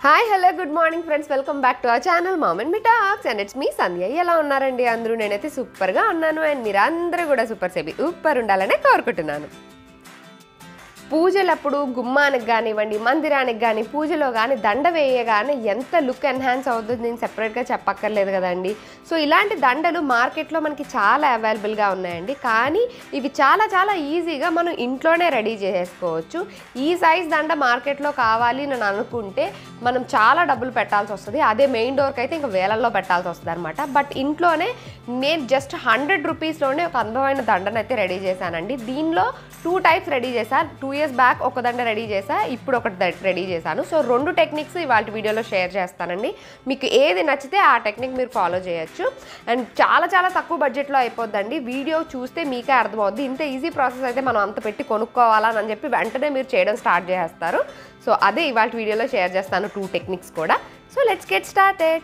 hi hello good morning friends welcome back to our channel mom and me talks and it's me Sandhya ఎలా ఉన్నారండి అందరూ నేనైతే సూపర్గా ఉన్నాను అండ్ మీరు అందరూ కూడా సూపర్ సేపీ సూపర్ ఉండాలనే కోరుకుంటున్నాను పూజలప్పుడు గుమ్మానికి కానివ్వండి మందిరానికి కానీ పూజలో కానీ దండ వేయగానే ఎంత లుక్ ఎన్హాన్స్ అవుతుంది నేను సెపరేట్గా చెప్పక్కర్లేదు కదండి సో ఇలాంటి దండలు మార్కెట్లో మనకి చాలా అవైలబుల్గా ఉన్నాయండి కానీ ఇవి చాలా చాలా ఈజీగా మనం ఇంట్లోనే రెడీ చేసుకోవచ్చు ఈ సైజ్ దండ మార్కెట్లో కావాలి అని అనుకుంటే మనం చాలా డబ్బులు పెట్టాల్సి వస్తుంది అదే మెయిన్ డోర్కి అయితే ఇంకా వేలల్లో పెట్టాల్సి వస్తుంది అనమాట బట్ ఇంట్లోనే నేను జస్ట్ హండ్రెడ్ రూపీస్లోనే ఒక అందమైన దండను అయితే రెడీ చేశానండి దీనిలో టూ టైప్స్ రెడీ చేశాను టూ ఇయర్స్ బ్యాక్ ఒక దండ రెడీ చేశా ఇప్పుడు ఒకటి రెడీ చేశాను సో రెండు టెక్నిక్స్ ఇవాళ వీడియోలో షేర్ చేస్తానండి మీకు ఏది నచ్చితే ఆ టెక్నిక్ మీరు ఫాలో చేయొచ్చు అండ్ చాలా చాలా తక్కువ బడ్జెట్లో అయిపోద్దండి వీడియో చూస్తే మీకే అర్థమవుద్ది ఇంత ఈజీ ప్రాసెస్ అయితే మనం అంత పెట్టి కొనుక్కోవాలని అని చెప్పి వెంటనే మీరు చేయడం స్టార్ట్ చేస్తారు సో అదే ఇవాళ వీడియోలో షేర్ చేస్తాను టూ టెక్నిక్స్ కూడా సో లెట్స్ గెట్ స్టార్టెడ్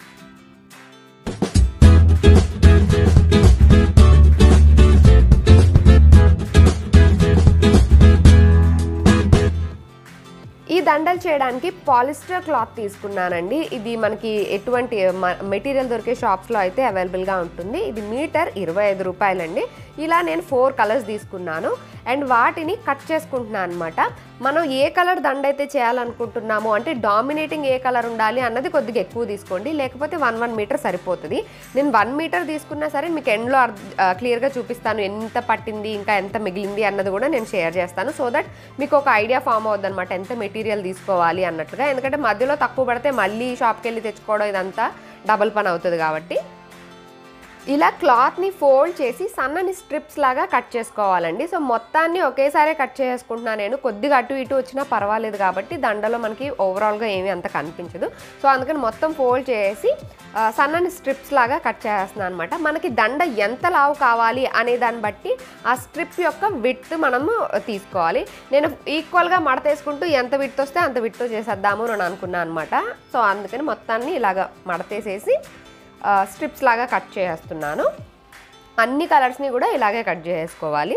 ఈ దండలు చేయడానికి పాలిస్టర్ క్లాత్ తీసుకున్నానండి ఇది మనకి ఎటువంటి మెటీరియల్ దొరికే షాప్స్లో అయితే అవైలబుల్గా ఉంటుంది ఇది మీటర్ ఇరవై ఐదు రూపాయలండి ఇలా నేను ఫోర్ కలర్స్ తీసుకున్నాను అండ్ వాటిని కట్ చేసుకుంటున్నాను అనమాట మనం ఏ కలర్ దండ అయితే చేయాలనుకుంటున్నామో అంటే డామినేటింగ్ ఏ కలర్ ఉండాలి అన్నది కొద్దిగా ఎక్కువ తీసుకోండి లేకపోతే వన్ వన్ మీటర్ సరిపోతుంది నేను వన్ మీటర్ తీసుకున్నా సరే మీకు ఎండ్లో క్లియర్గా చూపిస్తాను ఎంత పట్టింది ఇంకా ఎంత మిగిలింది అన్నది కూడా నేను షేర్ చేస్తాను సో దట్ మీకు ఒక ఐడియా ఫామ్ అవుద్ది అనమాట ఎంత మెటీరియల్ తీసుకోవాలి అన్నట్లుగా ఎందుకంటే మధ్యలో తక్కువ పడితే మళ్ళీ షాప్కి వెళ్ళి తెచ్చుకోవడం ఇదంతా డబుల్ పని అవుతుంది కాబట్టి ఇలా క్లాత్ని ఫోల్డ్ చేసి సన్నని స్ట్రిప్స్ లాగా కట్ చేసుకోవాలండి సో మొత్తాన్ని ఒకేసారి కట్ చేసుకుంటున్నాను నేను కొద్దిగా అటు ఇటు వచ్చినా పర్వాలేదు కాబట్టి దండలో మనకి ఓవరాల్గా ఏమీ అంత కనిపించదు సో అందుకని మొత్తం ఫోల్డ్ చేసి ఆ, సన్నని స్ట్రిప్స్ లాగా కట్ చేస్తున్నాను అనమాట మనకి దండ ఎంత లావు కావాలి అనే దాన్ని బట్టి ఆ స్ట్రిప్ యొక్క విత్ మనము తీసుకోవాలి నేను ఈక్వల్గా మడతేసుకుంటూ ఎంత విత్ వస్తే అంత విత్ చేసేద్దాము అని అనుకున్నాను అనమాట సో అందుకని మొత్తాన్ని ఇలాగ మడతేసేసి స్ట్రిప్స్ లాగా కట్ చేస్తున్నాను అన్ని కలర్స్ని కూడా ఇలాగే కట్ చేసుకోవాలి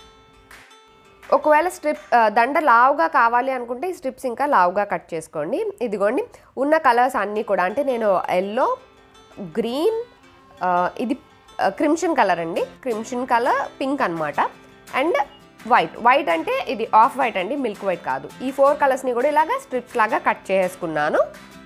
ఒకవేళ స్ట్రిప్ ఆ, దండ లావుగా కావాలి అనుకుంటే ఈ స్ట్రిప్స్ ఇంకా లావుగా కట్ చేసుకోండి ఇదిగోండి ఉన్న కలర్స్ అన్నీ కూడా అంటే నేను ఎల్లో గ్రీన్ ఇది క్రిమ్షన్ కలర్ అండి క్రిమ్షన్ కలర్ పింక్ అనమాట అండ్ వైట్ వైట్ అంటే ఇది ఆఫ్ వైట్ అండి మిల్క్ వైట్ కాదు ఈ ఫోర్ కలర్స్ని కూడా ఇలాగా స్ట్రిప్స్ లాగా కట్ చేసుకున్నాను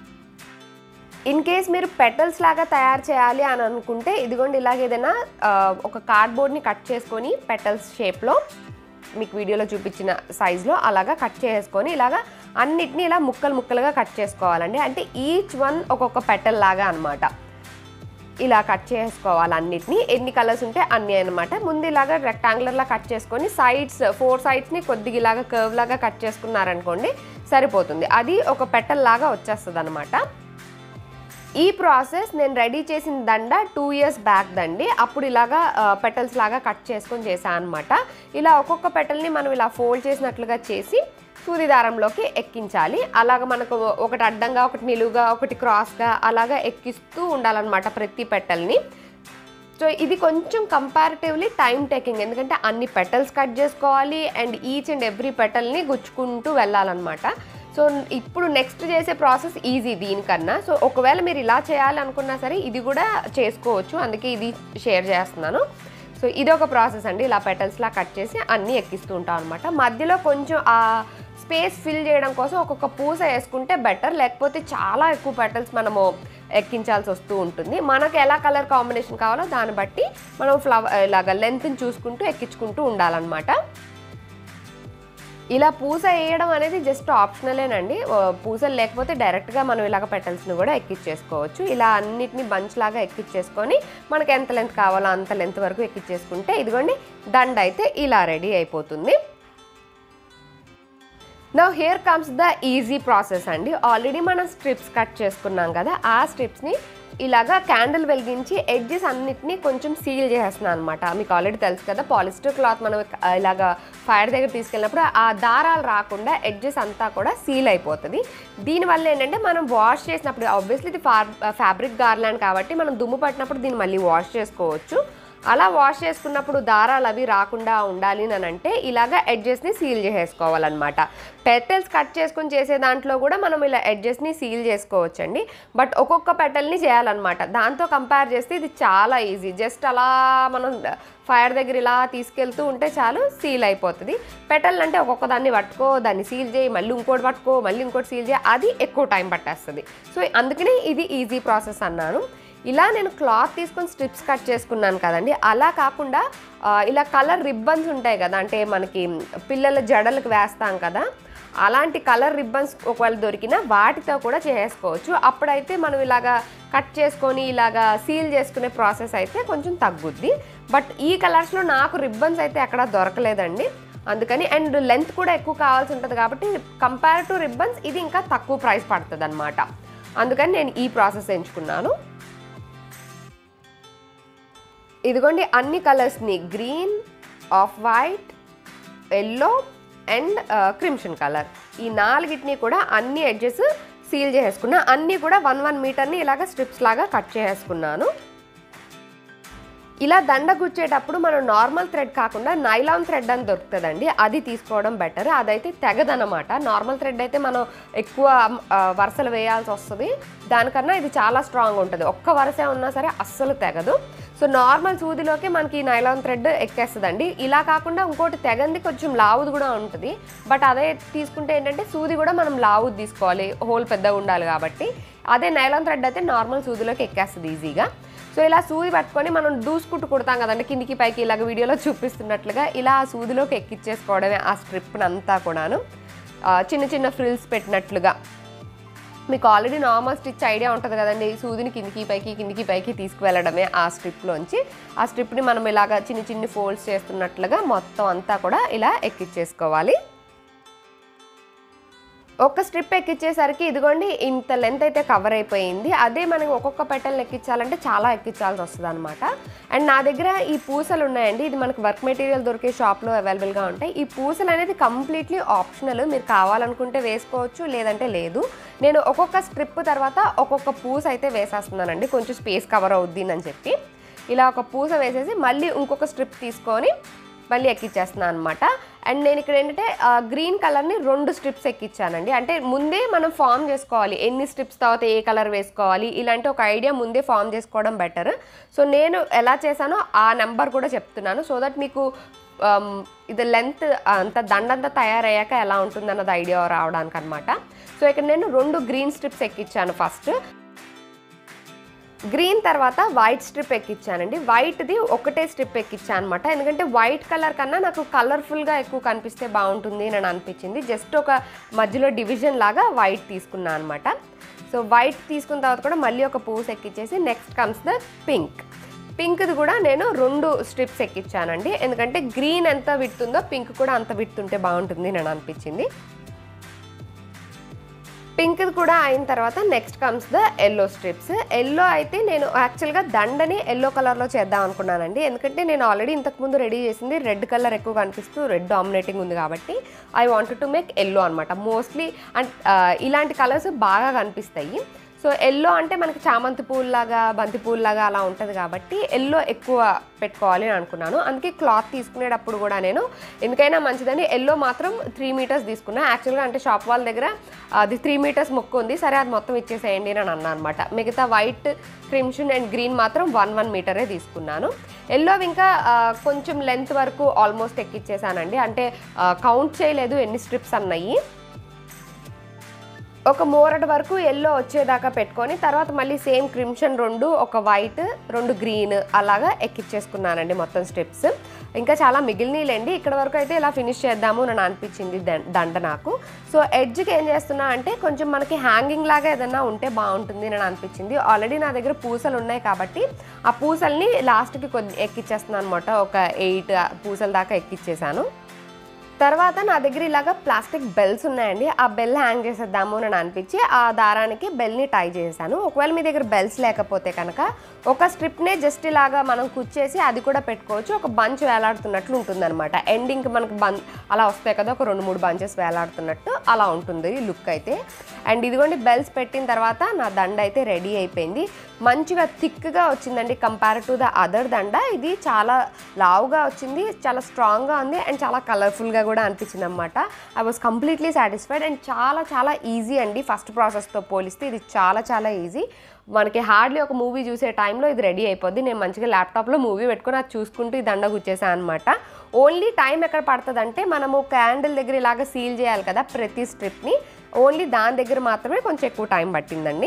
ఇన్ కేస్ మీరు పెటల్స్ లాగా తయారు చేయాలి అని అనుకుంటే ఇదిగోండి ఇలాగ ఏదైనా ఆ, ఒక కార్డ్బోర్డ్ని కట్ చేసుకొని పెటల్స్ షేప్లో మీకు వీడియోలో చూపించిన సైజులో అలాగా కట్ చేసుకొని ఇలాగా అన్నిటిని ఇలా ముక్కలు ముక్కలుగా కట్ చేసుకోవాలండి అంటే ఈచ్ వన్ ఒక్కొక్క పెటల్ లాగా అనమాట ఇలా కట్ చేసుకోవాలి అన్నిటిని ఎన్ని కలర్స్ ఉంటే అన్ని అనమాట ముందు ఇలాగా రెక్టాంగులర్లా కట్ చేసుకొని సైడ్స్ ఫోర్ సైడ్స్ని కొద్దిగా ఇలాగా కర్వ్ లాగా కట్ చేసుకున్నారనుకోండి సరిపోతుంది అది ఒక పెటల్ లాగా వచ్చేస్తుంది అనమాట ఈ ప్రాసెస్ నేను రెడీ చేసిన దండ టూ ఇయర్స్ బ్యాక్ దండి అప్పుడు ఇలాగా పెటల్స్ లాగా కట్ చేసుకొని చేశాను అనమాట ఇలా ఒక్కొక్క పెటల్ని మనం ఇలా ఫోల్డ్ చేసినట్లుగా చేసి సూది దారంలోకి ఎక్కించాలి అలాగ మనకు ఒకటి అడ్డంగా ఒకటి నిలువుగా ఒకటి క్రాస్గా అలాగా ఎక్కిస్తూ ఉండాలన్నమాట ప్రతి పెటల్ని సో ఇది కొంచెం కంపారిటివ్లీ టైం టేకింగ్ ఎందుకంటే అన్ని పెటల్స్ కట్ చేసుకోవాలి అండ్ ఈచ్ అండ్ ఎవ్రీ పెటల్ని గుచ్చుకుంటూ వెళ్ళాలన్నమాట సో ఇప్పుడు నెక్స్ట్ చేసే ప్రాసెస్ ఈజీ దీనికన్నా సో ఒకవేళ మీరు ఇలా చేయాలనుకున్నా సరే ఇది కూడా చేసుకోవచ్చు అందుకే ఇది షేర్ చేస్తున్నాను సో ఇది ఒక ప్రాసెస్ అండి ఇలా పెటల్స్లా కట్ చేసి అన్నీ ఎక్కిస్తూ ఉంటాం అనమాట మధ్యలో కొంచెం ఆ స్పేస్ ఫిల్ చేయడం కోసం ఒక్కొక్క పూస వేసుకుంటే బెటర్ లేకపోతే చాలా ఎక్కువ పెటల్స్ మనము ఎక్కించాల్సి వస్తూ ఉంటుంది మనకు ఎలా కలర్ కాంబినేషన్ కావాలో దాన్ని బట్టి మనం ఫ్లవర్ ఇలాగ లెంత్ని చూసుకుంటూ ఎక్కించుకుంటూ ఉండాలన్నమాట ఇలా పూస వేయడం అనేది జస్ట్ ఆప్షనలేనండి ఓ, పూసలు లేకపోతే డైరెక్ట్గా మనం ఇలాగ పెటల్స్ని కూడా ఎక్కించేసుకోవచ్చు ఇలా అన్నిటిని బంచ్ లాగా ఎక్కించేసుకొని మనకి ఎంత లెంత్ కావాలో అంత లెంత్ వరకు ఎక్కించేసుకుంటే ఇదిగోండి దండ అయితే ఇలా రెడీ అయిపోతుంది నా here comes the easy process అండి ఆల్రెడీ మనం స్ట్రిప్స్ కట్ చేసుకున్నాం కదా ఆ స్ట్రిప్స్ని ఇలాగా క్యాండిల్ వెలిగించి ఎడ్జెస్ అన్నిటిని కొంచెం సీల్ చేసేస్తున్నాను అనమాట మీకు ఆల్రెడీ తెలుసు కదా పాలిస్టర్ క్లాత్ మనం ఇలాగా ఫైర్ దగ్గర తీసుకెళ్ళినప్పుడు ఆ దారాలు రాకుండా ఎడ్జెస్ అంతా కూడా సీల్ అయిపోతుంది దీనివల్ల ఏంటంటే మనం వాష్ చేసినప్పుడు ఆబ్వియస్లీ ఇది ఫా ఫ్యాబ్రిక్ గార్లాండ్ కాబట్టి మనం దుమ్ము పట్టినప్పుడు దీన్ని మళ్ళీ వాష్ చేసుకోవచ్చు అలా వాష్ చేసుకున్నప్పుడు దారాలు అవి రాకుండా ఉండాలి అని అంటే ఇలాగ ఎడ్జెస్ని సీల్ చేసేసుకోవాలన్నమాట పెటల్స్ కట్ చేసుకొని చేసే దాంట్లో కూడా మనం ఇలా ఎడ్జెస్ని సీల్ చేసుకోవచ్చండి బట్ ఒక్కొక్క పెటల్ని చేయాలన్నమాట దాంతో కంపేర్ చేస్తే ఇది చాలా ఈజీ జస్ట్ అలా మనం ఫైర్ దగ్గర ఇలా తీసుకెళ్తూ ఉంటే చాలు సీల్ అయిపోతుంది పెటల్ అంటే ఒక్కొక్క దాన్ని పట్టుకో దాన్ని సీల్ చేయి మళ్ళీ ఇంకోటి పట్టుకో మళ్ళీ ఇంకోటి సీల్ చేయి అది ఎక్కువ టైం పట్టేస్తుంది సో అందుకనే ఇది ఈజీ ప్రాసెస్ అన్నాను ఇలా నేను క్లాత్ తీసుకొని స్ట్రిప్స్ కట్ చేసుకున్నాను కదండి అలా కాకుండా ఆ, ఇలా కలర్ రిబ్బన్స్ ఉంటాయి కదా అంటే మనకి పిల్లల జడలకు వేస్తాం కదా అలాంటి కలర్ రిబ్బన్స్ ఒకవేళ దొరికినా వాటితో కూడా చేసుకోవచ్చు అప్పుడైతే మనం ఇలాగా కట్ చేసుకొని ఇలాగా సీల్ చేసుకునే ప్రాసెస్ అయితే కొంచెం తగ్గుద్ది బట్ ఈ కలర్స్లో నాకు రిబ్బన్స్ అయితే ఎక్కడ దొరకలేదండి అందుకని అండ్ లెంత్ కూడా ఎక్కువ కావాల్సి ఉంటుంది కాబట్టి కంపేర్ టు రిబ్బన్స్ ఇది ఇంకా తక్కువ ప్రైస్ పడుతుంది అనమాట అందుకని నేను ఈ ప్రాసెస్ ఎంచుకున్నాను ఇదిగోండి అన్ని కలర్స్ని green off white yellow and crimson colour ఈ నాలుగిటిని కూడా అన్ని ఎడ్జెస్ సీల్ చేసేసుకున్నా అన్నీ కూడా వన్ వన్ మీటర్ని ఇలాగ స్ట్రిప్స్ లాగా కట్ చేసేసుకున్నాను ఇలా దండ గుచ్చేటప్పుడు మనం నార్మల్ థ్రెడ్ కాకుండా నైలాన్ థ్రెడ్ అని దొరుకుతుందండి అది తీసుకోవడం బెటర్ అదైతే తెగదనమాట నార్మల్ థ్రెడ్ అయితే మనం ఎక్కువ ఆ, వరుసలు వేయాల్సి వస్తుంది దానికన్నా ఇది చాలా స్ట్రాంగ్ ఉంటుంది ఒక్క వరుసే ఉన్నా సరే అస్సలు తెగదు సో నార్మల్ సూదిలోకి మనకి ఈ నైలాన్ థ్రెడ్ ఎక్కేస్తుందండి ఇలా కాకుండా ఇంకోటి తెగంది కొంచెం లావుది కూడా ఉంటుంది బట్ అదే తీసుకుంటే ఏంటంటే సూది కూడా మనం లావుది తీసుకోవాలి హోల్ పెద్దగా ఉండాలి కాబట్టి అదే నైలాన్ థ్రెడ్ అయితే నార్మల్ సూదిలోకి ఎక్కేస్తుంది ఈజీగా సో ఇలా సూది పట్టుకొని మనం దూసుకుంటూ కుడతాం కదండి కిందికి పైకి ఇలాగ వీడియోలో చూపిస్తున్నట్లుగా ఇలా ఆ సూదిలోకి ఎక్కిచ్చేసుకోవడమే ఆ స్ట్రిప్ని అంతా కూడాను ఆ, చిన్న చిన్న ఫ్రిల్స్ పెట్టినట్లుగా మీకు ఆల్రెడీ నార్మల్ స్టిచ్ ఐడియా ఉంటుంది కదండి ఈ సూదిని కిందికి పైకి కిందికి పైకి తీసుకువెళ్ళడమే ఆ స్ట్రిప్లోంచి ఆ స్ట్రిప్ని మనం ఇలాగ చిన్న చిన్ని ఫోల్డ్స్ చేస్తున్నట్లుగా మొత్తం అంతా కూడా ఇలా ఎక్కిచ్చేసుకోవాలి ఒక స్ట్రిప్ ఎక్కించేసరికి ఇదిగోండి ఇంత లెంత్ అయితే కవర్ అయిపోయింది అదే మనకి ఒక్కొక్క పెటల్ ఎక్కించాలంటే చాలా ఎక్కించాల్సి వస్తుంది అనమాట అండ్ నా దగ్గర ఈ పూసలు ఉన్నాయండి ఇది మనకు వర్క్ మెటీరియల్ దొరికే షాప్లో అవైలబుల్గా ఉంటాయి ఈ పూసలు అనేది కంప్లీట్లీ ఆప్షనల్ మీరు కావాలనుకుంటే వేసుకోవచ్చు లేదంటే లేదు నేను ఒక్కొక్క స్ట్రిప్ తర్వాత ఒక్కొక్క పూస అయితే వేసేస్తున్నానండి కొంచెం స్పేస్ కవర్ అవుద్ది అని చెప్పి ఇలా ఒక పూస వేసేసి మళ్ళీ ఇంకొక స్ట్రిప్ తీసుకొని మళ్ళీ ఎక్కిచ్చేస్తున్నాను అనమాట అండ్ నేను ఇక్కడ ఏంటంటే ఆ, గ్రీన్ కలర్ని రెండు స్ట్రిప్స్ ఎక్కిచ్చానండి అంటే ముందే మనం ఫామ్ చేసుకోవాలి ఎన్ని స్ట్రిప్స్ తర్వాత ఏ కలర్ వేసుకోవాలి ఇలాంటి ఒక ఐడియా ముందే ఫామ్ చేసుకోవడం బెటర్ సో నేను ఎలా చేశానో ఆ నెంబర్ కూడా చెప్తున్నాను సో దట్ మీకు ఆమ్, ఇది లెంత్ అంత దండంతా తయారయ్యాక ఎలా ఉంటుందన్నది ఐడియా రావడానికి అనమాట సో ఇక్కడ నేను రెండు గ్రీన్ స్ట్రిప్స్ ఎక్కిచ్చాను ఫస్ట్ గ్రీన్ తర్వాత వైట్ స్ట్రిప్ ఎక్కిచ్చానండి వైట్ది ఒకటే స్ట్రిప్ ఎక్కిచ్చాను అనమాట ఎందుకంటే వైట్ కలర్ కన్నా నాకు కలర్ఫుల్గా ఎక్కువ కనిపిస్తే బాగుంటుంది అని అనిపించింది జస్ట్ ఒక మధ్యలో డివిజన్ లాగా వైట్ తీసుకున్నాను అనమాట సో వైట్ తీసుకున్న తర్వాత కూడా మళ్ళీ ఒక పూస్ ఎక్కిచ్చేసి నెక్స్ట్ కమ్స్ ద పింక్ పింక్ది కూడా నేను రెండు స్ట్రిప్స్ ఎక్కిచ్చానండి ఎందుకంటే గ్రీన్ ఎంత విడుతుందో పింక్ కూడా అంత విడుతుంటే బాగుంటుంది అని అనిపించింది పింక్ కూడా అయిన తర్వాత next comes the yellow strips yellow అయితే నేను యాక్చువల్గా దండని ఎల్లో కలర్లో చేద్దాం అనుకున్నానండి ఎందుకంటే నేను ఆల్రెడీ ఇంతకుముందు రెడీ చేసింది రెడ్ కలర్ ఎక్కువ కనిపిస్తూ రెడ్ డామినేటింగ్ ఉంది కాబట్టి I want to make yellow అనమాట మోస్ట్లీ అండ్ ఇలాంటి కలర్స్ బాగా కనిపిస్తాయి సో ఎల్లో అంటే మనకి చామంతి పూల్లాగా బంతి పూల్లాగా అలా ఉంటుంది కాబట్టి ఎల్లో ఎక్కువ పెట్టుకోవాలి అని అనుకున్నాను అందుకే క్లాత్ తీసుకునేటప్పుడు కూడా నేను ఎందుకైనా మంచిదని ఎల్లో మాత్రం త్రీ మీటర్స్ తీసుకున్నా యాక్చువల్గా అంటే షాప్ వాళ్ళ దగ్గర అది త్రీ మీటర్స్ మొక్కు ఉంది సరే అది మొత్తం ఇచ్చేసేయండి అని అన్నా అనమాట మిగతా వైట్ క్రిమ్షన్ అండ్ గ్రీన్ మాత్రం వన్ వన్ మీటరే తీసుకున్నాను ఎల్లో ఇంకా ఆ, కొంచెం లెంత్ వరకు ఆల్మోస్ట్ ఎక్కిచ్చేసానండి అంటే కౌంట్ చేయలేదు ఎన్ని స్ట్రిప్స్ అన్నాయి ఒక మోరటి వరకు ఎల్లో వచ్చేదాకా పెట్టుకొని తర్వాత మళ్ళీ సేమ్ క్రిమ్షన్ రెండు ఒక వైట్ రెండు గ్రీన్ అలాగా ఎక్కిచ్చేసుకున్నానండి మొత్తం స్టెప్స్ ఇంకా చాలా మిగిలినలేండి ఇక్కడ వరకు అయితే ఇలా ఫినిష్ చేద్దాము అని అనిపించింది దం- దండ నాకు సో ఎడ్జ్కి ఏం చేస్తున్నా అంటే కొంచెం మనకి హ్యాంగింగ్ లాగా ఏదైనా ఉంటే బాగుంటుంది అని అనిపించింది ఆల్రెడీ నా దగ్గర పూసలు ఉన్నాయి కాబట్టి ఆ పూసల్ని లాస్ట్కి కొద్ది ఎక్కిచ్చేస్తున్నాను అనమాట ఒక ఎయిట్ పూసల దాకా ఎక్కిచ్చేసాను తర్వాత నా దగ్గర ఇలాగ ప్లాస్టిక్ బెల్స్ ఉన్నాయండి ఆ బెల్ హ్యాంగ్ చేసేద్దాము అని అనిపించి ఆ దారానికి బెల్ని టై చేశాను ఒకవేళ మీ దగ్గర బెల్స్ లేకపోతే కనుక ఒక స్ట్రిప్నే జస్ట్ ఇలాగా మనం కుచ్చేసి అది కూడా పెట్టుకోవచ్చు ఒక బంచ్ వేలాడుతున్నట్లు ఉంటుందన్నమాట ఎండింగ్కి మనకు బం అలా వస్తాయి కదా ఒక రెండు మూడు బంచెస్ వేలాడుతున్నట్టు అలా ఉంటుంది లుక్ అయితే అండ్ ఇదిగోండి బెల్స్ పెట్టిన తర్వాత నా దండ అయితే రెడీ అయిపోయింది మంచిగా థిక్గా వచ్చిందండి కంపేర్ టు ద అదర్ దండ ఇది చాలా లావుగా వచ్చింది చాలా స్ట్రాంగ్గా ఉంది అండ్ చాలా కలర్ఫుల్గా కూడా అనిపించింది అనమాట I was completely satisfied and చాలా చాలా ఈజీ అండి ఫస్ట్ ప్రాసెస్తో పోలిస్తే ఇది చాలా చాలా ఈజీ మనకి హార్డ్లీ ఒక మూవీ చూసే టైంలో ఇది రెడీ అయిపోద్ది నేను మంచిగా ల్యాప్టాప్లో మూవీ పెట్టుకుని అది చూసుకుంటూ ఈ దండ గుచ్చేసాను అనమాట ఓన్లీ టైం ఎక్కడ పడుతుందంటే మనము క్యాండిల్ దగ్గర ఇలాగ సీల్ చేయాలి కదా ప్రతి స్ట్రిప్ని ఓన్లీ దాని దగ్గర మాత్రమే కొంచెం ఎక్కువ టైం పట్టిందండి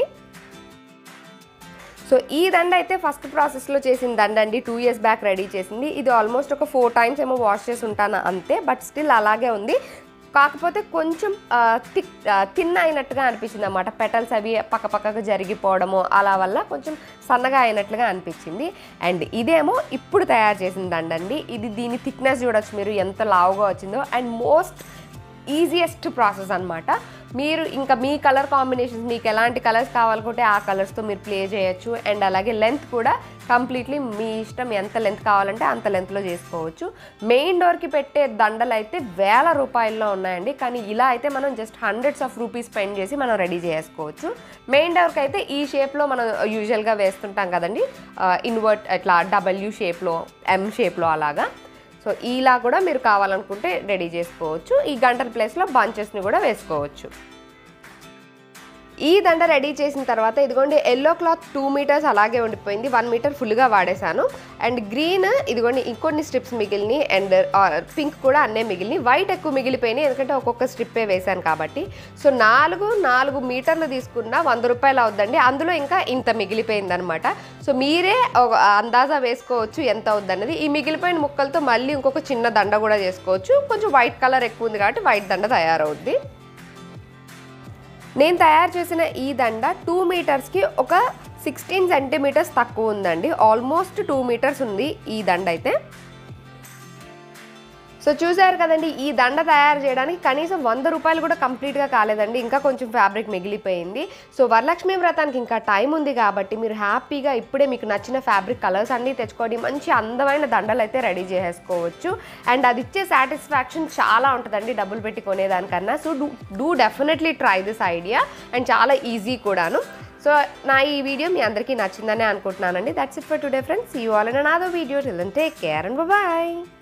సో ఈ దండ అయితే ఫస్ట్ ప్రాసెస్లో చేసిన దండ అండి టూ ఇయర్స్ బ్యాక్ రెడీ చేసింది ఇది ఆల్మోస్ట్ ఒక ఫోర్ టైమ్స్ ఏమో వాష్ చేసి ఉంటాను అంతే బట్ స్టిల్ అలాగే ఉంది కాకపోతే కొంచెం థిక్ తిన్న అయినట్టుగా అనిపించింది అనమాట పెటల్స్ అవి పక్క పక్కకు జరిగిపోవడము అలా వల్ల కొంచెం సన్నగా అయినట్లుగా అనిపించింది అండ్ ఇదేమో ఇప్పుడు తయారు చేసిన దండండి ఇది దీని థిక్నెస్ చూడొచ్చు మీరు ఎంత లావుగా వచ్చిందో అండ్ మోస్ట్ ఈజియెస్ట్ ప్రాసెస్ అనమాట మీరు ఇంకా మీ కలర్ కాంబినేషన్స్ మీకు ఎలాంటి కలర్స్ కావాలనుకుంటే ఆ కలర్స్తో మీరు ప్లే చేయొచ్చు అండ్ అలాగే లెంత్ కూడా కంప్లీట్లీ మీ ఇష్టం ఎంత లెంత్ కావాలంటే అంత లెంత్లో చేసుకోవచ్చు మెయిన్ డోర్కి పెట్టే దండలు అయితే వేల రూపాయల్లో ఉన్నాయండి కానీ ఇలా అయితే మనం just hundreds of rupees spend చేసి మనం రెడీ చేసుకోవచ్చు మెయిన్ డోర్కి అయితే ఈ షేప్లో మనం యూజువల్గా వేస్తుంటాం కదండి ఇన్వర్ట్ ఇట్లా డబ్ల్యూ షేప్లో ఎం షేప్లో అలాగా సో ఇలా కూడా మీరు కావాలనుకుంటే రెడీ చేసుకోవచ్చు ఈ గంటల ప్లేస్లో బంచెస్ని కూడా వేసుకోవచ్చు ఈ దండ రెడీ చేసిన తర్వాత ఇదిగోండి ఎల్లో క్లాత్ టూ మీటర్స్ అలాగే ఉండిపోయింది వన్ మీటర్ ఫుల్గా వాడేశాను అండ్ గ్రీన్ ఇదిగోండి ఇంకొన్ని స్ట్రిప్స్ మిగిలినాయి అండ్ పింక్ కూడా అన్నే మిగిలినాయి వైట్ ఎక్కువ మిగిలిపోయినాయి ఎందుకంటే ఒక్కొక్క స్ట్రిప్పే వేశాను కాబట్టి సో నాలుగు నాలుగు మీటర్లు తీసుకున్న వంద రూపాయలు అవుద్దండి అందులో ఇంకా ఇంత మిగిలిపోయింది అనమాట సో మీరే ఒక అందాజా వేసుకోవచ్చు ఎంత అవుద్ది అన్నది ఈ మిగిలిపోయిన ముక్కలతో మళ్ళీ ఇంకొక చిన్న దండ కూడా చేసుకోవచ్చు కొంచెం వైట్ కలర్ ఎక్కువ ఉంది కాబట్టి వైట్ దండ తయారవుద్ది నేను తయారు చేసిన ఈ దండ టూ మీటర్స్కి ఒక సిక్స్టీన్ సెంటీమీటర్స్ తక్కువ ఉందండి ఆల్మోస్ట్ టూ మీటర్స్ ఉంది ఈ దండ అయితే సో చూసారు కదండి ఈ దండ తయారు చేయడానికి కనీసం వంద రూపాయలు కూడా కంప్లీట్గా కాలేదండి ఇంకా కొంచెం ఫ్యాబ్రిక్ మిగిలిపోయింది సో వరలక్ష్మి వ్రతానికి ఇంకా టైం ఉంది కాబట్టి మీరు హ్యాపీగా ఇప్పుడే మీకు నచ్చిన ఫ్యాబ్రిక్ కలర్స్ అన్నీ తెచ్చుకోండి మంచి అందమైన దండలు అయితే రెడీ చేసేసుకోవచ్చు అండ్ అది ఇచ్చే సాటిస్ఫాక్షన్ చాలా ఉంటుందండి డబ్బులు పెట్టి కొనేదానికన్నా so do do definitely try this idea and చాలా ఈజీ కూడాను సో నా ఈ వీడియో మీ అందరికీ నచ్చిందని అనుకుంటున్నానండి that's it for today friends you all and నాదో video till take care and bye